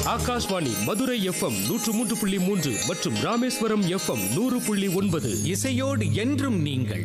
Akashvani Madurai FM நூற்று மூன்று புள்ளி மூன்று மற்றும் ராமேஸ்வரம் எஃப்எம் நூறு புள்ளி ஒன்பது இசையோடு என்றும் நீங்கள்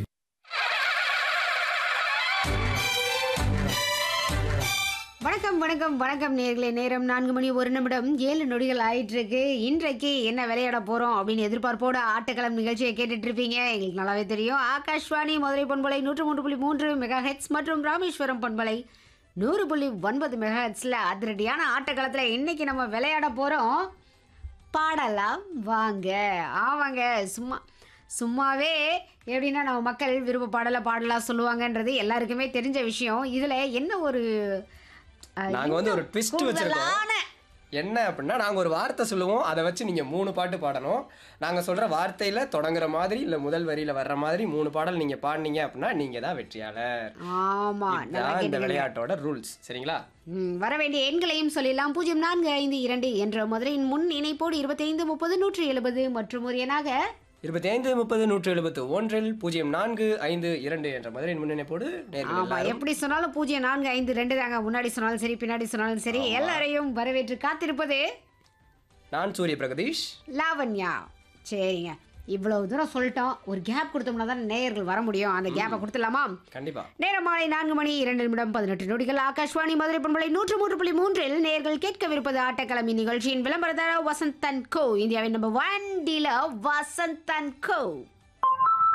வணக்கம் வணக்கம் வணக்கம் நேர்களே நேரம் நான்கு மணி ஒரு நிமிடம் ஏழு நொடிகள் ஆயிட்டு இருக்கு இன்றைக்கு என்ன விளையாட போறோம் அப்படின்னு எதிர்பார்ப்போட ஆட்டக்களம் நிகழ்ச்சியை கேட்டுட்டு இருப்பீங்க எங்களுக்கு நல்லாவே தெரியும் ஆகாஷ்வாணி மதுரை பண்பலை நூற்று மூன்று புள்ளி மூன்று மெகா ஹெட்ஸ் மற்றும் ராமேஸ்வரம் பண்பலை நூறு புள்ளி ஒன்பது மெகா ஹெட்ஸில் அதிரடியான ஆட்டக்களத்தில் இன்னைக்கு நம்ம விளையாட போகிறோம் பாடலாம் வாங்க ஆவாங்க சும்மா சும்மாவே எப்படின்னா நம்ம மக்கள் விருப்ப பாடலை பாடலாம் சொல்லுவாங்கன்றது எல்லாருக்குமே தெரிஞ்ச விஷயம் இதில் என்ன ஒரு அஹ், நாங்க வந்து ஒரு twist வச்சிருக்கோம். கூடுதலான என்ன அப்படின்னா நாங்கள் ஒரு வார்த்தை சொல்லுவோம் அதை வச்சு நீங்கள் மூணு பாட்டு பாடணும் நாங்கள் சொல்கிற வார்த்தையில் தொடங்குற மாதிரி இல்லை முதல் வரியில் வர்ற மாதிரி மூணு பாடல் நீங்கள் பாடினீங்க அப்படின்னா நீங்கள் தான் வெற்றியாளர் ஆமா நல்லா இதுதான் இந்த கேட்டுக்கங்க. விளையாட்டோட ரூல்ஸ் சரிங்களா ம், வர வேண்டிய எண்களையும் சொல்லிடலாம் பூஜ்ஜியம் நான்கு ஐந்து இரண்டு என்ற மதுரையின் முன் இணைப்போடு இருபத்தைந்து முப்பது நூற்றி எழுபது மற்றும் ஒரு எண்ணாக இருபத்தி ஐந்து முப்பது நூற்று எழுபத்து ஒன்றில் பூஜ்ஜியம் நான்கு ஐந்து இரண்டு என்ற மதுரையின் முன்னிணைப்போடு நேர்கள் ஆமா எல்லாரும் எப்படி சொன்னாலும் பூஜ்ஜியம் நான்கு ஐந்து ரெண்டு தாங்க முன்னாடி சொன்னாலும் சரி பின்னாடி சொன்னாலும் சரி எல்லாரையும் வரவேற்று காத்திருப்பது நான் சூரிய பிரகதீஷ் லாவண்யா சரிங்க இவ்வளவு தூரம் சொல்லிட்டோம் ஒரு கேப் கொடுத்தோம்னா தான் நேயர்கள் வர முடியும் அந்த கேப்பை கொடுத்துடலாமா கண்டிப்பா நேரம் மாலை நான்கு மணி இரண்டு நிமிடம் பதினெட்டு நொடிகள் ஆகாஷ்வாணி மதுரை பண்பலை நூற்று மூன்று புள்ளி மூன்றில் நேர்கள் கேட்கவிருப்பது ஆட்டக்கிழமை நிகழ்ச்சியின் விளம்பரதார வசந்த் அண்ட் கோ இந்தியாவின் number one dealer Vasanth and go